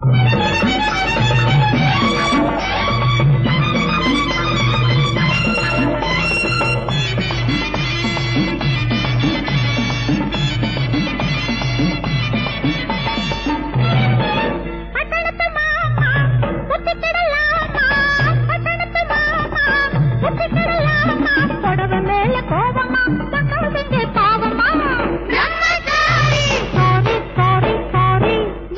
பட்டணத்து மாமா புத்திக்கிடலாமா பட்டணத்து மாமா புத்திக்கிடலாமா புடவை மேல கோவமா பக்கம் செஞ்சு பாவமா sorry sorry sorry sorry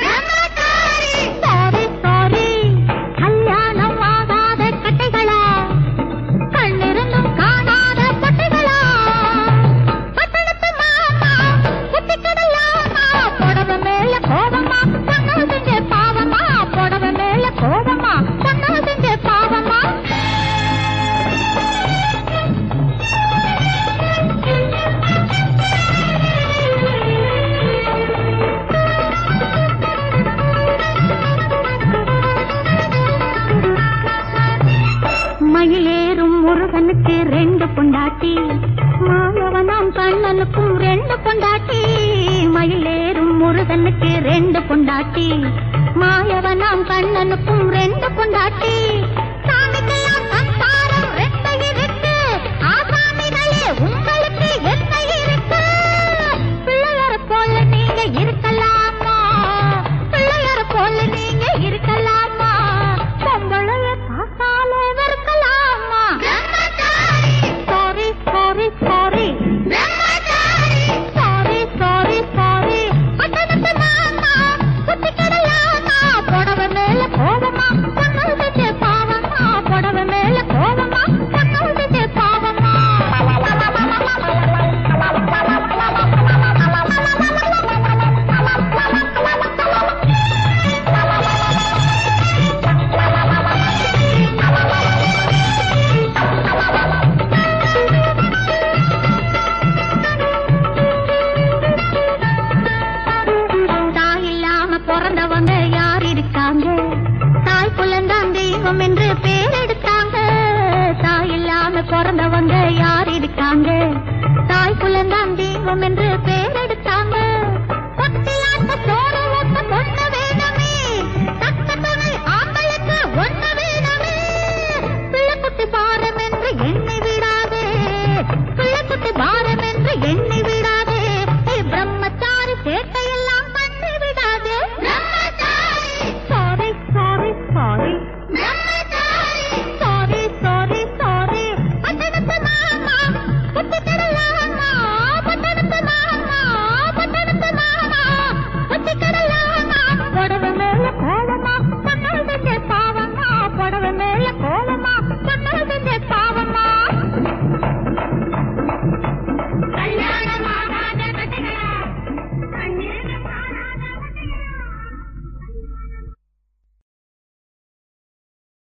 sorry கல்யாணம் ஆகாத கட்டைகளா கண்ணிருந்தும் காணாத பொட்டைகளா பட்டணத்து மாமா புத்திக்கிடலாமா புடவை மேல கோவமா பக்கம் செஞ்சு பாவமா புடவை மேல கோவமா பக்கம் செஞ்சு பாவமா மயிலேறும் முருகனுக்கு ரெண்டு பொண்டாட்டி மாயவனாம் கண்ணனுக்கும் ரெண்டு பொண்டாட்டி மயிலேறும் முருகனுக்கு ரெண்டு பொண்டாட்டி மாயவனாம் கண்ணனுக்கும் ரெண்டு பொண்டாட்டி சாமிக்கெல்லாம் சம்சாரம் ரெண்டு இருக்கு ஆசாமிகளே உங்களுக்கு என்ன இருக்கு பிள்ளையார போல நீங்க இருக்கலாமா பிள்ளையார போல நீங்க இருக்கலாமா பொம்பளைய காசால வெறுக்கலாமா sorry sorry sorry sorry sorry sorry பட்டணத்து மாமா குத்திக்கிடலாமா புடவை மேல கோவமா கண்ணல் செஞ்சு பாவமா புடவை மேல கோவமா கண்ணல் செஞ்சு பாவமா தாய் இல்லாம பிறந்தவங்க யார் இருக்காங்க தாய் குலந்தான் தெய்வம் என்று பேர் எடுத்தாங்க தாய் இல்லாம பிறந்தவங்க யார் இருக்காங்க தாய் குலந்தான் தெய்வம் என்று பேர் எடுத்தாங்க